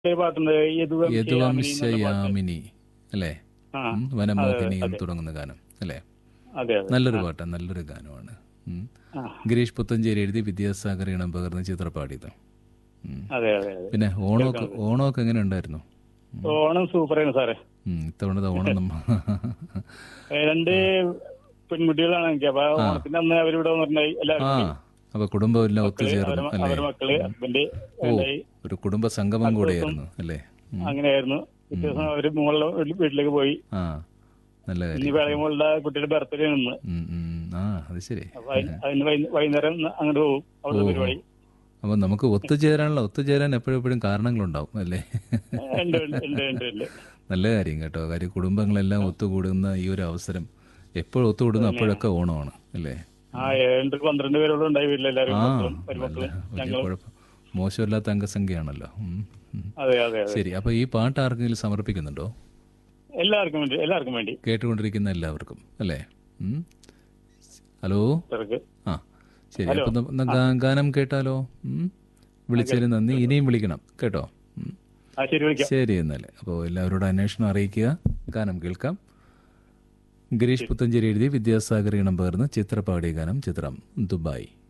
ഒരു പാട്ടുണ്ട് യദുവംശയാമിനി എന്നുള്ള പാട്ട്. യദുവംശയാമിനി അല്ലേ ആ ഉം, വനമോഹിനിയും തുടങ്ങുന്ന ഗാനം അല്ലേ അതെ അതെ നല്ലൊരു പാട്ടാണ് നല്ലൊരു ഗാനമാണ് ഉം. ആ. ഗിരീഷ് പുത്തഞ്ചേരി എഴുതി വിദ്യാസാഗർ ഇണം പകർന്ന് ചിത്രപ്പാടിയത് ഉം. അതെ അതെ അതെ പിന്നെ ഓണമൊക്കെ ഓണമൊക്കെ എങ്ങനെ ഉണ്ടായിരുന്നു ഓണം സൂപ്പറായിരുന്നു സാറേ ഉം, ഇത്തവണത്തെ ഓണം നമ്മ ഏ, രണ്ട് പെൺകുട്ടികളാണ് എനിക്ക് അപ്പൊ ഓണത്തിന്റെ അന്ന് അവരിവിടെ വന്നിട്ടുണ്ടായി ആ എല്ലാവരും അപ്പൊ കുടുംബം എല്ലാം ഒത്തുചേർന്നു അവരെ അല്ലേ അവരുടെ മക്കള് ഹസ്ബൻഡ് ഉണ്ടായി ഒരു കുടുംബ സംഗമം കൂടെയായിരുന്നു അല്ലേ ഉം. അങ്ങനെയായിരുന്നു പിറ്റേ ദിവസം അവര് മുകളിലെ വീട്ടിൽ- വീട്ടിലേക്ക് പോയി ആ നല്ല കാര്യം ഇനി വേളയ മോളുടെ കുട്ടിയുടെ ബർത്ത്ഡേ നിന്ന് ഉം, ഉം. ആ അത് ശരി അപ്പൊ അതിന് അതിന് വൈ- വൈകുന്നേരം അങ്ങോട്ട് പോകും അവിടുത്തെ പരിപാടി അപ്പൊ നമുക്ക് ഒത്തുചേരാനുള്ള ഒത്തുചേരാൻ എപ്പോഴെപ്പോഴും കാരണങ്ങളുണ്ടാവും അല്ലേ ഉണ്ട് ഉണ്ട് ഉണ്ട് ഉണ്ട് ഉണ്ട് നല്ല കാര്യം കേട്ടോ കാര്യം കുടുംബങ്ങളെല്ലാം ഒത്തുകൂടുന്ന ഈ ഒരു അവസരം എപ്പോഴും ഒത്തുകൂടുന്ന അപ്പോഴൊക്കെ ഓണമാണ് അല്ലേ ആ ഏഴ് പന്ത്രണ്ട് പേരോളം ഉണ്ടായി വീട്ടിലെല്ലാരും ആ മക്കളും നല്ല മരുമക്കളും വലിയ ഞങ്ങളും കുഴപ്പം മോശമില്ലാത്ത അംഗസംഖ്യയാണല്ലോ ഉം, ഉം. അതെ അതെ അതെ ശരി അപ്പൊ ഈ പാട്ട് ആർക്കെങ്കിലും സമർപ്പിക്കുന്നുണ്ടോ എല്ലാവർക്കും വേണ്ടി എല്ലാവർക്കും വേണ്ടി കേട്ടുകൊണ്ടിരിക്കുന്ന എല്ലാവർക്കും അല്ലേ ഉം? ഹലോ ഇവർക്ക് ആ ശരി അപ്പൊ ന- ന- ഗാ- ഗാനം കേട്ടാലോ ഉം? വിളിച്ചതിന് നന്ദി ഇനിയും വിളിക്കണം കേട്ടോ ഉം. ആ ശരി വിളിക്കാം ശരി എന്നാൽ അപ്പോൾ എല്ലാവരോടും അന്വേഷണം അറിയിക്കുക ഗാനം കേൾക്കാം ഗിരീഷ് പുത്തഞ്ചേരി എഴുതി വിദ്യാസാഗർ ഇണം പകർന്ന് ചിത്രപാടിയ ഗാനം ചിത്രം ദുബായ്